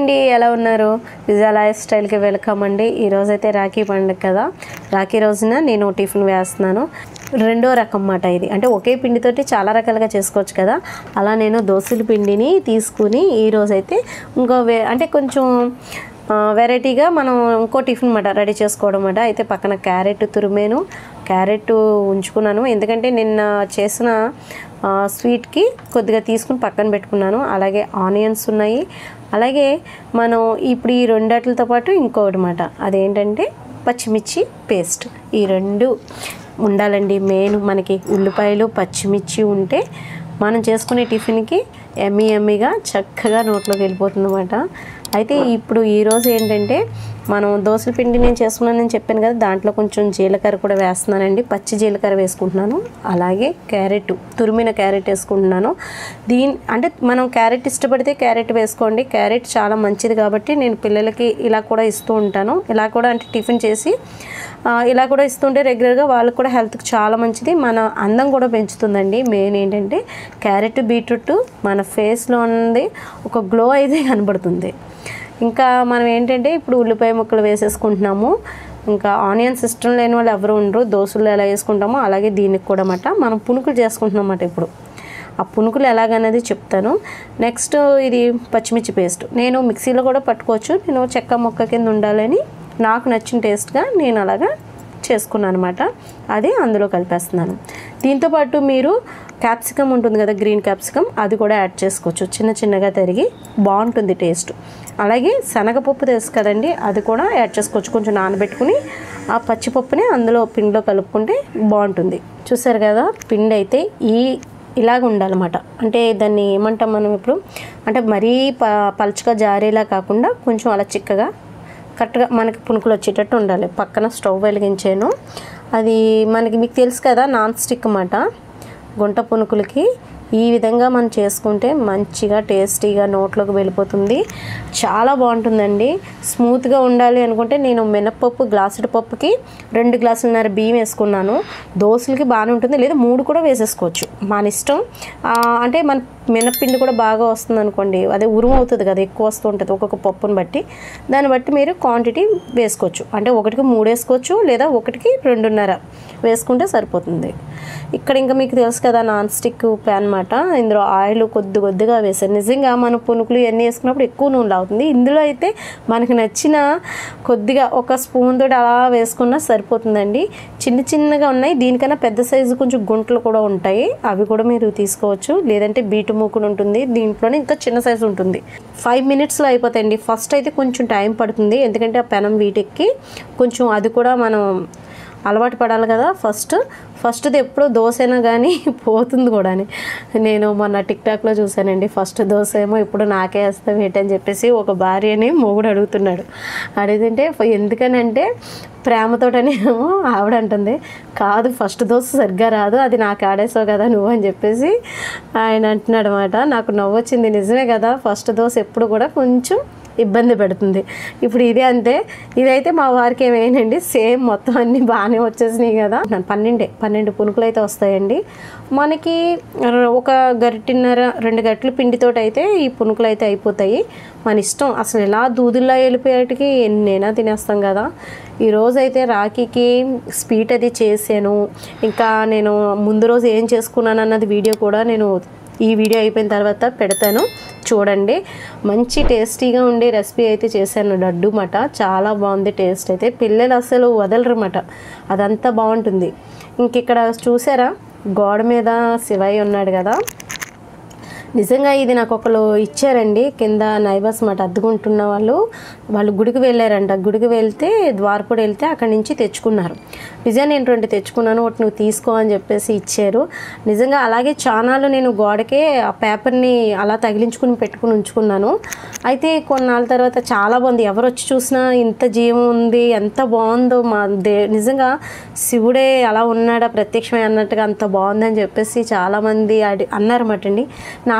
అండి ఎలా ఉన్నారు విజయ లైఫ్ స్టైల్కి వెల్కమ్ అండి ఈరోజు అయితే రాఖీ పండుగ కదా రాఖీ రోజున నేను టిఫిన్ వేస్తున్నాను రెండో రకం మాట ఇది అంటే ఒకే పిండితోటి చాలా రకాలుగా చేసుకోవచ్చు కదా అలా నేను దోశల పిండిని తీసుకుని ఈరోజు అయితే ఇంకో వే అంటే కొంచెం ఆ, వెరైటీగా మనం ఇంకో టిఫిన్ మాట రెడీ చేసుకోవడం మాట అయితే పక్కన క్యారెట్ తురిమేను క్యారెట్ ఉంచుకున్నాను ఎందుకంటే నిన్న చేసిన ఆ, స్వీట్కి కొద్దిగా తీసుకుని పక్కన పెట్టుకున్నాను అలాగే ఆనియన్స్ ఉన్నాయి అలాగే మనం ఇప్పుడు ఈ రెండాటిలతో పాటు ఇంకొకటి మాట అదేంటంటే పచ్చిమిర్చి పేస్ట్ ఈ రెండు ఉండాలండి మెయిన్ మనకి ఉల్లిపాయలు పచ్చిమిర్చి ఉంటే మనం చేసుకునే టిఫిన్కి ఎమ్మి ఎమ్మిగా చక్కగా నోట్లోకి వెళ్ళిపోతుంది అనమాట అయితే ఇప్పుడు ఈరోజు ఏంటంటే మనం దోశల పిండి నేను చేసుకున్నానని చెప్పాను కదా దాంట్లో కొంచెం జీలకర్ర కూడా వేస్తున్నానండి పచ్చి జీలకర్ర వేసుకుంటున్నాను అలాగే క్యారెట్ తురిమిన క్యారెట్ వేసుకుంటున్నాను దీని అంటే మనం క్యారెట్ ఇష్టపడితే క్యారెట్ వేసుకోండి క్యారెట్ చాలా మంచిది కాబట్టి నేను పిల్లలకి ఇలా కూడా ఇస్తూ ఉంటాను ఇలా కూడా అంటే టిఫిన్ చేసి ఆ, ఇలా కూడా ఇస్తుంటే రెగ్యులర్గా వాళ్ళకి కూడా హెల్త్కి చాలా మంచిది మన అందం కూడా పెంచుతుందండి మెయిన్ ఏంటంటే క్యారెట్ బీట్రూట్ మన ఫేస్లో ఉన్నది ఒక గ్లో అయితే కనబడుతుంది ఇంకా మనం ఏంటంటే ఇప్పుడు ఉల్లిపాయ ముక్కలు వేసేసుకుంటున్నాము ఇంకా ఆనియన్స్ ఇష్టం లేని వాళ్ళు ఎవరు ఉండరు దోశలు ఎలా వేసుకుంటామో అలాగే దీనికి కూడా అన్నమాట మనం పునుకులు చేసుకుంటున్నాం అన్నమాట ఇప్పుడు ఆ పునుకులు ఎలాగనేది చెప్తాను నెక్స్ట్ ఇది పచ్చిమిర్చి పేస్ట్ నేను మిక్సీలో కూడా పట్టుకోవచ్చు నేను చెక్క మొక్క కింద ఉండాలని నాకు నచ్చిన టేస్ట్గా నేను అలాగా చేసుకున్నాను అనమాట అది అందులో కలిపేస్తున్నాను దీంతోపాటు మీరు క్యాప్సికమ్ ఉంటుంది కదా గ్రీన్ క్యాప్సికమ్ అది కూడా యాడ్ చేసుకోవచ్చు చిన్న చిన్నగా తరిగి బాగుంటుంది టేస్ట్ అలాగే శనగపప్పు తెలుసు కదండి అది కూడా యాడ్ చేసుకోవచ్చు కొంచెం నానబెట్టుకుని ఆ పచ్చిపప్పుని అందులో పిండిలో కలుపుకుంటే బాగుంటుంది చూసారు కదా పిండి అయితే ఈ ఇలాగ ఉండాలన్నమాట అంటే దాన్ని ఏమంటాం మనం ఇప్పుడు అంటే మరీ ప పలుచగా జారేలా కాకుండా కొంచెం అలా చిక్కగా కరెక్ట్గా మనకి పునుకులు వచ్చేటట్టు ఉండాలి పక్కన స్టవ్ వెలిగించాను అది మనకి మీకు తెలుసు కదా నాన్ స్టిక్ అన్నమాట గుంట పునుకులకి ఈ విధంగా మనం చేసుకుంటే మంచిగా టేస్టీగా నోట్లోకి వెళ్ళిపోతుంది చాలా బాగుంటుందండి స్మూత్గా ఉండాలి అనుకుంటే నేను మినప్పప్పు గ్లాసుడు పప్పుకి రెండు గ్లాసులన్నర బియ్యం వేసుకున్నాను దోశలకి బాగానే ఉంటుంది లేదా మూడు కూడా వేసేసుకోవచ్చు మన ఇష్టం ఆ, అంటే మన మినప్పిండి కూడా బాగా వస్తుంది అనుకోండి అదే ఉరుము అవుతుంది కదా ఎక్కువ వస్తూ ఉంటుంది ఒక్కొక్క పప్పుని బట్టి దాన్ని బట్టి మీరు క్వాంటిటీ వేసుకోవచ్చు అంటే ఒకటికి మూడు వేసుకోవచ్చు లేదా ఒకటికి రెండున్నర వేసుకుంటే సరిపోతుంది ఇక్కడ ఇంకా మీకు తెలుసు కదా నాన్ స్టిక్ ప్యాన్ మాట ఇందులో ఆయిల్ కొద్ది కొద్దిగా వేసాను నిజంగా మనం పునుకులు ఇవన్నీ వేసుకున్నప్పుడు ఎక్కువ నూనె అవుతుంది ఇందులో అయితే మనకి నచ్చిన కొద్దిగా ఒక స్పూన్ తోటి అలా వేసుకున్నా సరిపోతుందండి చిన్న చిన్నగా ఉన్నాయి దీనికన్నా పెద్ద సైజు కొంచెం గుంటలు కూడా ఉంటాయి అవి కూడా మీరు తీసుకోవచ్చు లేదంటే బీటు మూకుడు ఉంటుంది దీంట్లోనే ఇంకా చిన్న సైజు ఉంటుంది ఫైవ్ మినిట్స్లో అయిపోతాయండి ఫస్ట్ అయితే కొంచెం టైం పడుతుంది ఎందుకంటే ఆ పెనం వీటెక్కి కొంచెం అది కూడా మనం అలవాటు పడాలి కదా ఫస్ట్ ఫస్ట్ది ఎప్పుడో దోశ అయినా కానీ పోతుంది కూడా నేను మొన్న టిక్టాక్లో చూశానండి ఫస్ట్ దోశ ఏమో ఇప్పుడు నాకే వేస్తాం ఏంటని చెప్పేసి ఒక భార్యని మొగుడు అడుగుతున్నాడు అడిగితే ఎందుకని అంటే ప్రేమతోటనేమో ఆవిడ అంటుంది కాదు ఫస్ట్ దోశ సరిగ్గా రాదు అది నాకు ఆడేసావు కదా నువ్వు అని చెప్పేసి ఆయన అంటున్నాడు అనమాట నాకు నవ్వు వచ్చింది నిజమే కదా ఫస్ట్ దోశ ఎప్పుడు కూడా కొంచెం ఇబ్బంది పెడుతుంది ఇప్పుడు ఇదే అంతే ఇదైతే మా వారికి ఏమేనండి సేమ్ మొత్తం అన్నీ బాగానే వచ్చేసినాయి కదా పన్నెండే పన్నెండు పునుకులు అయితే వస్తాయండి మనకి ర- ఒక గరిటిన్నర రెండు గంటల పిండితోటి అయితే ఈ పునుకులు అయితే అయిపోతాయి మన ఇష్టం అసలు ఎలా దూదుల్లో వెళ్ళిపోయేటికి ఎన్నైనా తినేస్తాం కదా ఈరోజు అయితే రాఖీకి స్వీట్ అది చేశాను ఇంకా నేను ముందు రోజు ఏం చేసుకున్నాను అన్నది వీడియో కూడా నేను ఈ వీడియో అయిపోయిన తర్వాత పెడతాను చూడండి మంచి టేస్టీగా ఉండే రెసిపీ అయితే చేశాను లడ్డు మట చాలా బాగుంది టేస్ట్ అయితే పిల్లలు అసలు వదలరన్నమాట అదంతా బాగుంటుంది ఇంక ఇక్కడ చూసారా గోడ మీద శివయ్య ఉన్నాడు కదా నిజంగా ఇది నాకు ఒకరు ఇచ్చారండి కింద నైబర్స్ మాట అద్దుకుంటున్న వాళ్ళు వాళ్ళు గుడికి వెళ్ళారంట గుడికి వెళ్తే ద్వారపుడు వెళ్తే అక్కడి నుంచి తెచ్చుకున్నారు నిజంగా నేను రెండు తెచ్చుకున్నాను ఒకటి నువ్వు తీసుకో అని చెప్పేసి ఇచ్చారు నిజంగా అలాగే చానాలు నేను గోడకే ఆ పేపర్ని అలా తగిలించుకుని పెట్టుకుని ఉంచుకున్నాను అయితే కొన్నాళ్ళ తర్వాత చాలా బాగుంది ఎవరు వచ్చి చూసినా ఇంత జీవం ఉంది ఎంత బాగుందో మా దే నిజంగా శివుడే అలా ఉన్నాడా ప్రత్యక్షమే అన్నట్టుగా అంత బాగుందని చెప్పేసి చాలామంది అడి అన్నారన్నమాట అండి నాకు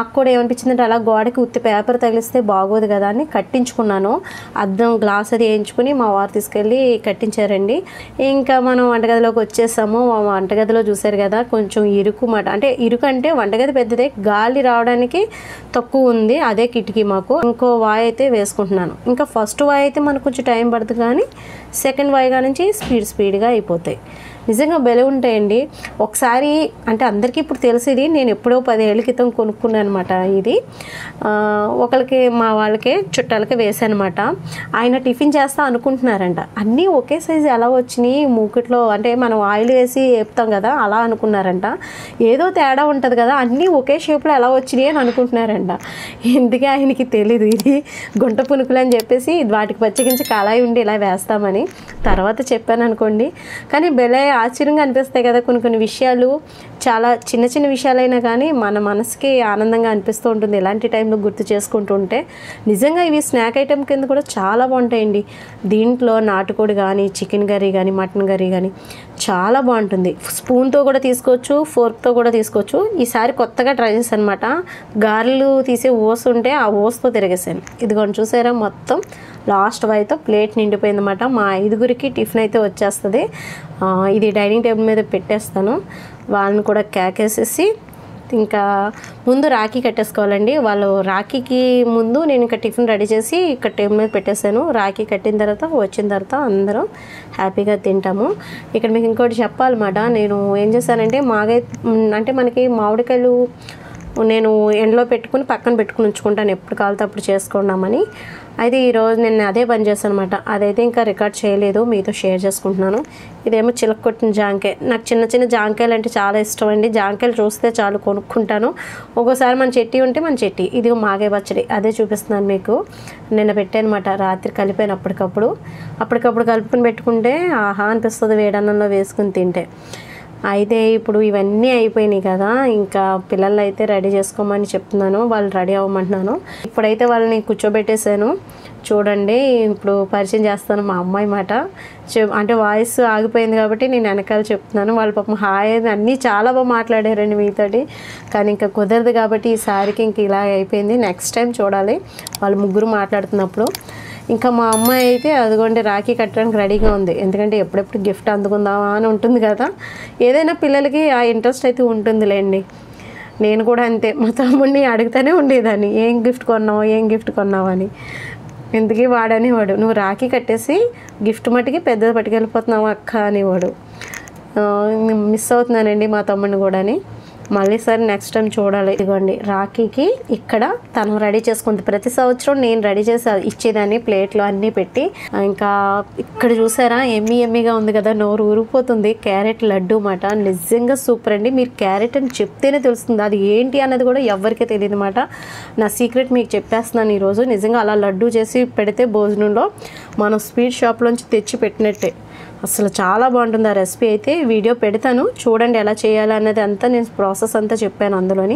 నాకు కూడా ఏమనిపించింది అంటే అలా గోడకి ఉత్తి పేపర్ తగిలిస్తే బాగోదు కదా అని కట్టించుకున్నాను అద్దం గ్లాస్ అది వేయించుకుని మా వారు తీసుకెళ్ళి కట్టించారండి ఇంకా మనం వంటగదిలోకి వచ్చేసాము మా వంటగదిలో చూసారు కదా కొంచెం ఇరుకు మాట అంటే ఇరుకు అంటే వంటగది పెద్దదే గాలి రావడానికి తక్కువ ఉంది అదే కిటికీ మాకు ఇంకో వాయ్ అయితే వేసుకుంటున్నాను ఇంకా ఫస్ట్ వాయ్ అయితే మనకు కొంచెం టైం పడుతుంది కానీ సెకండ్ వాయిగా నుంచి స్పీడ్ స్పీడ్గా అయిపోతాయి నిజంగా బెల ఉంటాయండి ఒకసారి అంటే అందరికీ ఇప్పుడు తెలిసింది నేను ఎప్పుడో పదేళ్ళ క్రితం కొనుక్కున్నాను అనమాట ఇది ఆ, ఒకరికి మా వాళ్ళకి చుట్టాలకి వేసానమాట ఆయన టిఫిన్ చేస్తా అనుకుంటున్నారంట అన్నీ ఒకే సైజు ఎలా వచ్చినాయి మూకిట్లో అంటే మనం ఆయిల్ వేసి వేపుతాం కదా అలా అనుకున్నారంట ఏదో తేడా ఉంటుంది కదా అన్నీ ఒకే షేప్లో ఎలా వచ్చినాయి అని అనుకుంటున్నారంట ఎందుకే ఆయనకి తెలీదు ఇది గుంట పునుకులు అని చెప్పేసి వాటికి పచ్చగించి కళాయి ఉండి ఇలా వేస్తామని తర్వాత చెప్పాను అనుకోండి కానీ బెలే ఆశ్చర్యంగా అనిపిస్తాయి కదా కొన్ని కొన్ని విషయాలు చాలా చిన్న చిన్న విషయాలైనా కానీ మన మనసుకి ఆనందంగా అనిపిస్తూ ఉంటుంది ఇలాంటి టైంలో గుర్తు చేసుకుంటూ ఉంటే నిజంగా ఇవి స్నాక్ ఐటెం కింద కూడా చాలా బాగుంటాయండి దీంట్లో నాటుకోడి కానీ చికెన్ కర్రీ కానీ మటన్ కర్రీ కానీ చాలా బాగుంటుంది స్పూన్తో కూడా తీసుకోవచ్చు ఫోర్క్తో కూడా తీసుకోవచ్చు ఈసారి కొత్తగా ట్రై చేశాను అనమాట గారెలు తీసే ఓస్ ఉంటే ఆ ఓస్తో తిరిగేసాను ఇదిగోండి చూసారా మొత్తం లాస్ట్ వైతో ప్లేట్ నిండిపోయిందన్నమాట మా ఐదుగురికి టిఫిన్ అయితే వచ్చేస్తుంది ఆ, ఇది డైనింగ్ టేబుల్ మీద పెట్టేస్తాను వాళ్ళని కూడా కేకేసేసి ఇంకా ముందు రాఖీ కట్టేసుకోవాలండి వాళ్ళు రాఖీకి ముందు నేను ఇంకా టిఫిన్ రెడీ చేసి ఇక్కడ టేబుల్ మీద పెట్టేశాను రాఖీ కట్టిన తర్వాత వచ్చిన తర్వాత అందరం హ్యాపీగా తింటాము ఇక్కడ మీకు ఇంకోటి చెప్పాలన్నమాట నేను ఏం చేశానంటే మాగై అంటే మనకి మామిడికాయలు నేను ఎండలో పెట్టుకుని పక్కన పెట్టుకుని ఉంచుకుంటాను ఎప్పుడు కావాలితే అప్పుడు చేసుకుందామని అయితే ఈరోజు నేను అదే పని చేశాను అనమాట అదైతే ఇంకా రికార్డ్ చేయలేదు మీతో షేర్ చేసుకుంటున్నాను ఇదేమో చిలక కొట్టిన జాంకాయ నాకు చిన్న చిన్న జాంకాయలు అంటే చాలా ఇష్టం అండి జాంకాయలు చూస్తే చాలు కొనుక్కుంటాను ఒక్కోసారి మన చెట్టి ఉంటే మన చెట్టి ఇది మాగే పచ్చడి అదే చూపిస్తున్నాను మీకు నిన్న పెట్టానమాట రాత్రి కలిపాను అప్పటికప్పుడు అప్పటికప్పుడు కలుపుకొని పెట్టుకుంటే ఆహా అనిపిస్తుంది వేడన్నంలో వేసుకుని తింటే అయితే ఇప్పుడు ఇవన్నీ అయిపోయినాయి కదా ఇంకా పిల్లల్ని అయితే రెడీ చేసుకోమని చెప్తున్నాను వాళ్ళు రెడీ అవ్వమంటున్నాను ఇప్పుడైతే వాళ్ళని కూర్చోబెట్టేశాను చూడండి ఇప్పుడు పరిచయం చేస్తాను మా అమ్మాయి మాట చె- అంటే వాయిస్ ఆగిపోయింది కాబట్టి నేను వెనకాల చెప్తున్నాను వాళ్ళ పాపం హాయ్ అని అన్నీ చాలా బాగా మాట్లాడారండి మీతోటి కానీ ఇంకా కుదరదు కాబట్టి ఈసారికి ఇంక ఇలా అయిపోయింది నెక్స్ట్ టైం చూడాలి వాళ్ళు ముగ్గురు మాట్లాడుతున్నప్పుడు ఇంకా మా అమ్మాయి అయితే అదిగోండి రాఖీ కట్టడానికి రెడీగా ఉంది ఎందుకంటే ఎప్పుడెప్పుడు గిఫ్ట్ అందుకుందామా అని ఉంటుంది కదా ఏదైనా పిల్లలకి ఆ ఇంట్రెస్ట్ అయితే ఉంటుందిలేండి నేను కూడా అంతే మా తమ్ముడిని అడుగుతూనే ఉండేదాన్ని ఏం గిఫ్ట్ కొన్నావు ఏం గిఫ్ట్ కొన్నావు అని ఎందుకు వాడనేవాడు నువ్వు రాఖీ కట్టేసి గిఫ్ట్ మట్టుకి పెద్దది పట్టుకెళ్ళిపోతున్నావు అక్క అనేవాడు ఆ, మిస్ అవుతున్నానండి మా తమ్ముడిని కూడాని మళ్ళీ సరే నెక్స్ట్ టైం చూడాలి ఇదిగోండి రాఖీకి ఇక్కడ తను రెడీ చేసుకుంది ప్రతి సంవత్సరం నేను రెడీ చేసి ఇచ్చేదాన్ని ప్లేట్లో అన్నీ పెట్టి ఆ, ఇంకా ఇక్కడ చూసారా ఎమ్మి ఎమ్మిగా ఉంది కదా నోరు ఊరిపోతుంది క్యారెట్ లడ్డు మాట నిజంగా సూపర్ అండి మీరు క్యారెట్ అని చెప్తేనే తెలుస్తుంది అది ఏంటి అన్నది కూడా ఎవరికీ తెలియదు మాట నా సీక్రెట్ మీకు చెప్పేస్తున్నాను ఈరోజు నిజంగా అలా లడ్డు చేసి పెడితే భోజనంలో మనం స్వీట్ షాప్లోంచి తెచ్చి పెట్టినట్టే అసలు చాలా బాగుంటుంది ఆ రెసిపీ అయితే వీడియో పెడతాను చూడండి ఎలా చేయాలి అన్నది అంతా నేను ప్రాసెస్ అంతా చెప్పాను అందులోని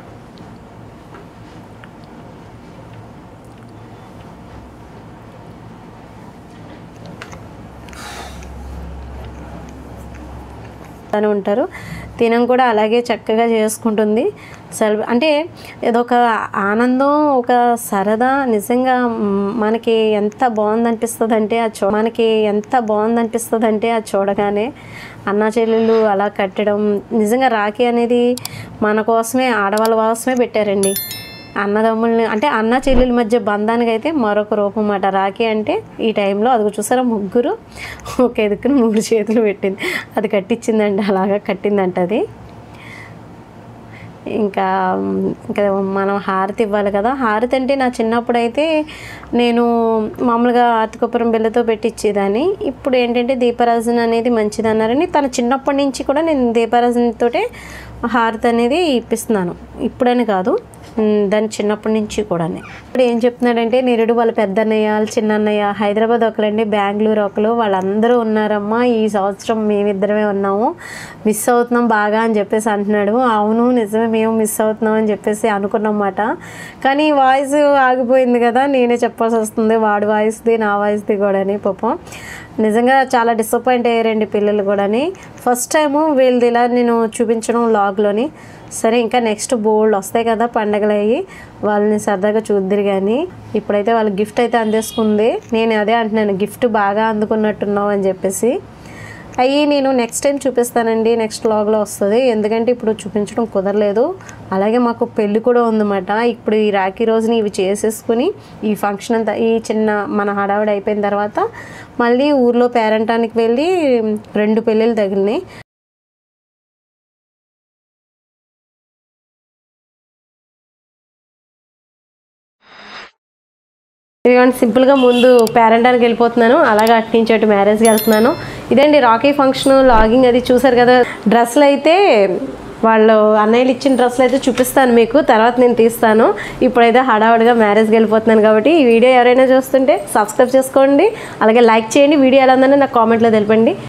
అని ఉంటారు తినం కూడా అలాగే చక్కగా చేసుకుంటుంది సెలవు అంటే ఇదొక ఆనందం ఒక సరదా నిజంగా మ్, మనకి ఎంత బాగుంది అనిపిస్తుంది అంటే అది చూ మనకి ఎంత బాగుంది అనిపిస్తుంది అంటే అది చూడగానే అన్నా చెల్లెళ్ళు అలా కట్టడం నిజంగా రాఖీ అనేది మన కోసమే ఆడవాళ్ళ కోసమే పెట్టారండి అన్నదమ్ముల్ని అంటే అన్న చెల్లెల మధ్య బంధానికి అయితే మరొక రూపం అన్నమాట రాఖీ అంటే ఈ టైంలో అది చూసారా ముగ్గురు ఒక ఎదుకుని మూడు చేతులు పెట్టింది అది కట్టించిందండి అలాగా కట్టిందంట అది ఇంకా ఇంకా మనం హారతి ఇవ్వాలి కదా హారతి అంటే నా చిన్నప్పుడు అయితే నేను మామూలుగా ఆర్తికపురం బిళ్ళతో పెట్టించేదాన్ని ఇప్పుడు ఏంటంటే దీపారాజన అనేది మంచిది అన్నారని తన చిన్నప్పటి నుంచి కూడా నేను దీపారాజనతోటే హారతి అనేది ఇప్పిస్తున్నాను ఇప్పుడని కాదు ఉమ్, దాని చిన్నప్పటి నుంచి కూడా ఇప్పుడు ఏం చెప్తున్నాడంటే నిరుడు వాళ్ళ పెద్దన్నయ్య వాళ్ళ చిన్నన్నయ్య హైదరాబాద్ ఒకలండి బెంగళూరు ఒకరు వాళ్ళందరూ ఉన్నారమ్మా ఈ సంవత్సరం మేమిద్దరమే ఉన్నాము మిస్ అవుతున్నాం బాగా అని చెప్పేసి అంటున్నాడు అవును నిజమే మేము మిస్ అవుతున్నాం అని చెప్పేసి అనుకున్నమాట కానీ వాయిస్ ఆగిపోయింది కదా నేనే చెప్పాల్సి వస్తుంది వాడి వాయిస్ది నా వాయిస్ది కూడాని పాపం నిజంగా చాలా డిసప్పాయింట్ అయ్యారండి పిల్లలు కూడాని ఫస్ట్ టైము వీళ్ళది ఇలా నేను చూపించడం లాగ్లోని సరే ఇంకా నెక్స్ట్ బోల్డ్ వస్తాయి కదా పండగలు అయ్యి వాళ్ళని సరదాగా చూద్దరు కానీ ఇప్పుడైతే వాళ్ళ గిఫ్ట్ అయితే అందేసుకుంది నేను అదే అంటున్నాను గిఫ్ట్ బాగా అందుకున్నట్టున్నావు అని చెప్పేసి అవి నేను నెక్స్ట్ టైం చూపిస్తానండి నెక్స్ట్ వ్లాగ్లో వస్తుంది ఎందుకంటే ఇప్పుడు చూపించడం కుదరలేదు అలాగే మాకు పెళ్ళి కూడా ఉందన్నమాట ఇప్పుడు ఈ రాఖీ రోజుని ఇవి చేసేసుకుని ఈ ఫంక్షన్ అంతా ఈ చిన్న మన హడావిడి అయిపోయిన తర్వాత మళ్ళీ ఊర్లో పేరంటానికి వెళ్ళి రెండు పెళ్ళిళ్ళు తగిలినాయి ఇదిగోండి సింపుల్గా ముందు పేరెంటానికి వెళ్ళిపోతున్నాను అలాగే అటు నుంచి అటు మ్యారేజ్కి వెళ్తున్నాను ఇదండి రాకీ ఫంక్షన్ లాగింగ్ అది చూసారు కదా డ్రెస్సులు అయితే వాళ్ళు అన్నయ్యలు ఇచ్చిన డ్రెస్సులు అయితే చూపిస్తాను మీకు తర్వాత నేను తీస్తాను ఇప్పుడైతే హడావుడిగా మ్యారేజ్కి వెళ్ళిపోతున్నాను కాబట్టి ఈ వీడియో ఎవరైనా చూస్తుంటే సబ్స్క్రైబ్ చేసుకోండి అలాగే లైక్ చేయండి వీడియో ఎలా ఉందని నాకు కామెంట్లో తెలపండి